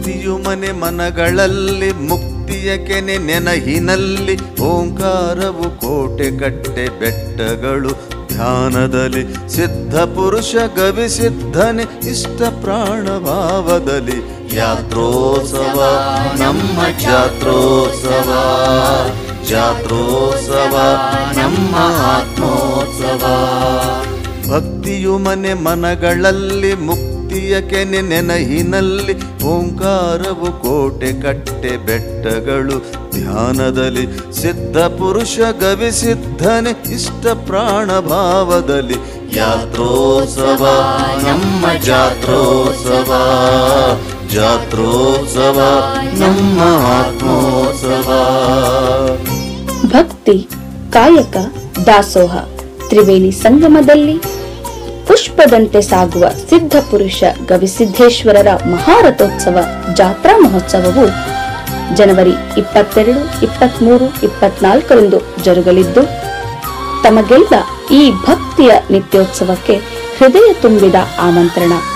ಭಕ್ತಿಯು ಮನೆ ಮನಗಳಲ್ಲಿ ಮುಕ್ತಿಯ ಕೆನೆ ನೆನಹಿನಲ್ಲಿ ಓಂಕಾರವು ಕೋಟೆ ಕಟ್ಟೆ ಬೆಟ್ಟಗಳು ಧ್ಯಾನದಲ್ಲಿ ಸಿದ್ಧ ಪುರುಷ ಗವಿ ಸಿದ್ಧನೆ ಇಷ್ಟ ಪ್ರಾಣ ಭಾವದಲ್ಲಿ ಯಾತ್ರೋತ್ಸವ ನಮ್ಮ ಜಾತ್ರೋತ್ಸವ ಜಾತ್ರೋತ್ಸವ ನಮ್ಮ ಆತ್ಮೋತ್ಸವ ಭಕ್ತಿಯು ಮನೆ ಮನಗಳಲ್ಲಿ ಮುಕ್ತಿಯ ಕೆನೆ ನೆನಹಿನಲ್ಲಿ ಓಂಕಾರವು ಕೋಟೆ ಕಟ್ಟೆ ಬೆಟ್ಟಗಳು ಧ್ಯಾನದಲ್ಲಿ ಸಿದ್ಧ ಪುರುಷ ಗವಿ ಸಿದ್ಧನೆ ಇಷ್ಟ ಪ್ರಾಣ ಭಾವದಲ್ಲಿ ಯಾತ್ರೋತ್ಸವ ನಮ್ಮ ಜಾತ್ರೋತ್ಸವ ಜಾತ್ರೋತ್ಸವ ನಮ್ಮ ಆತ್ಮೋತ್ಸವ ಭಕ್ತಿ ಕಾಯಕ ದಾಸೋಹ ತ್ರಿವೇಣಿ ಸಂಗಮದಲ್ಲಿ ಪುಷ್ಪದಂತೆ ಸಾಗುವ ಸಿದ್ಧ ಪುರುಷ ಗವಿಸಿದ್ದೇಶ್ವರರ ಮಹಾರಥೋತ್ಸವ ಜಾತ್ರಾ ಮಹೋತ್ಸವವು ಜನವರಿ ಇಪ್ಪತ್ತೆರಡು ಇಪ್ಪತ್ಮೂರು ಇಪ್ಪತ್ನಾಲ್ಕರಂದು ಜರುಗಲಿದ್ದು ತಮಗೆಲ್ಲ ಈ ಭಕ್ತಿಯ ನಿತ್ಯೋತ್ಸವಕ್ಕೆ ಹೃದಯ ತುಂಬಿದ ಆಮಂತ್ರಣ